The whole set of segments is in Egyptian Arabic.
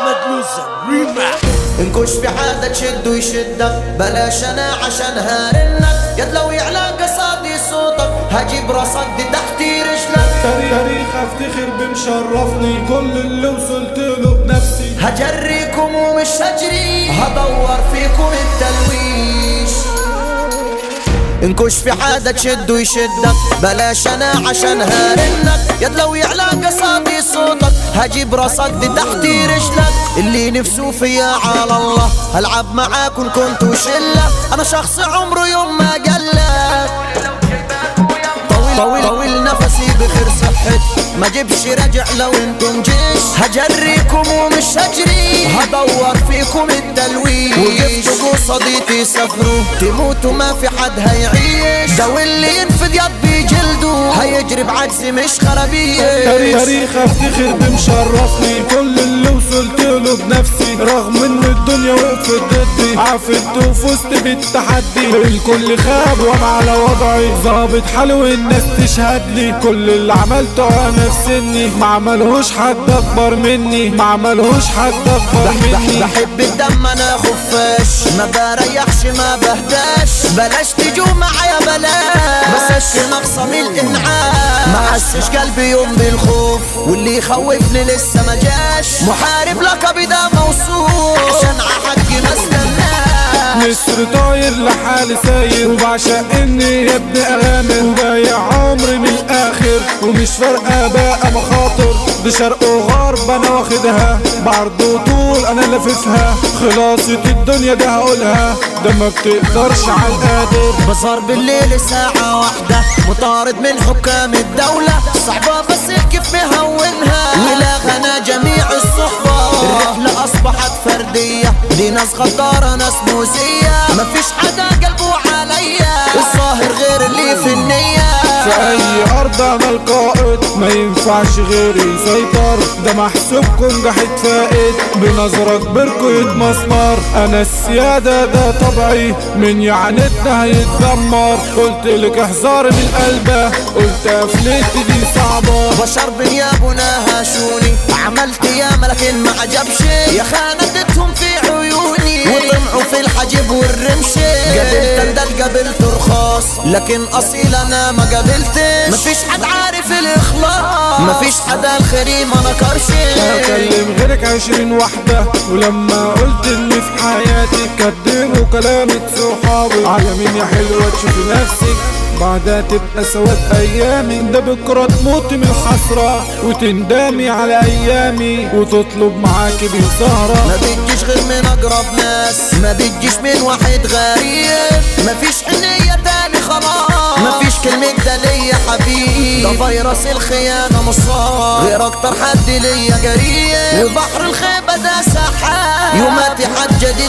احمد لوزة ريماكس انكش في حدا تشد ويشدك بلاش انا عشان هارنك يد لو يعلى قصادي صوتك هجيب راسك دي تحت رجلك تاريخ افتخر بمشرفني كل اللي وصلت له بنفسي هجريكم ومش هجري هدور فيكم التلويش انكش في حدا تشد ويشدك بلاش انا عشان هارنك يد لو يعلى قصادي صوتك هجيب راسك دي تحت رجلك اللي نفسه فيا على الله هلعب معاكم كنتوا شلة انا شخص عمره يوم ما قلك طويل طويل طويل نفسي بخير صحتي ما جيبش رجع لو انتم جيش هجريكم ومش هجري هدور فيكم التلويش وقفتوا قصدي تسافروا تموتوا ما في حد هيعيش ده واللي ينفد يد بجلده هيجري بعجز مش خرابيش تاريخ افتخر بمشرفني كل اللي وصلت له بنفسي رغم ان الدنيا وقفت ضدي عافت وفزت بالتحدي الكل خاب وانا على وضعي ظابط حالي والناس تشهد لي كل اللي عملته انا في سني ما عملهوش حد اكبر مني ما عملهوش حد اكبر مني بحب الدم انا خفاش ما بريحش ما بهداش بلاش تجوا معايا بلاش بس اشكي نقصة من الانعاش ما حسش قلبي يوم بالخوف واللي يخوفني لسه ما جاش محارب لقبي ده موصوف عشان عحقي ما استناش مصر طاير لحالي ساير وبعشق اني يا ابن اغامر وبايع عمري من الاخر ومش فارقه بقى مخاطر دي شرق وغرب انا واخدها بعرض وطول انا لاففها خلاصة الدنيا ده هقولها ده ما بتقدرش على القادر بصار بالليل ساعة واحدة مطارد من حكام الدولة صعبة بس كيف مهونها ولغنا جميع الصحبة الرحلة أصبحت فردية دي ناس غدارة ناس موزية مفيش حدا قلبه عليا الظاهر غير اللي في النية في اي ارض انا القائد ما ينفعش غيري يسيطر ده محسوبكم جحد فائد بنظرة كبركوا يتمسمر انا السيادة ده طبعي من يعاندنا هيتدمر قلت لك احذري من قلبه قلت قفلتي دي صعبة بشر بنيابنا هاشوني عملت ياما لكن ما عجبش يا خانتهم في عيوني وطمعوا في الحجب والرمش قابلت اندل قابلت رخاص لكن اصيل انا ما قابلتش مفيش حد عارف الاخلاص مفيش حدا الخير ما نكرش هكلم غيرك عشرين واحدة ولما قلت اني في حياتي كدبوا كلامة صحابي على مين يا حلوة تشوفي نفسك بعدها تبقى سواد ايامي ده بكرة تموتي من الحسرة وتندمي على ايامي وتطلب معاكي ما بسهرة بتجيش غير من اقرب ناس ما بتجيش من واحد غريب مفيش حنية تاني خلاص مفيش كلمة ده ليا حبيب ده فيروس الخيانة مصاب غير اكتر حد ليا قريب وبحر الخيبة ده سحاب يوماتي حد جديد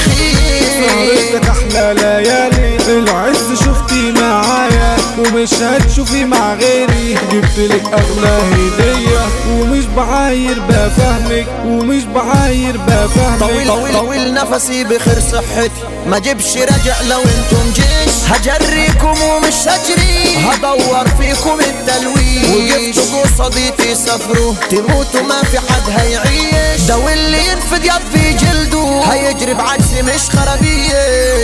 بيخيب سهرتك احلى ليالي العز شفتي معايا ومش هتشوفي مع غيري جبت لك اغلى هدية ومش بعاير بفهمك ومش بعاير بفهمك طويل طويل طويل نفسي بخير صحتي ما جيبش رجع لو انتم جيش هجريكم ومش هجري هدور فيكم التلويش وقفتوا قصدي تسافروا تموتوا ما في حد هيعيش ده واللي ينفد يد بجلده هيجري بعكس مش خرابيش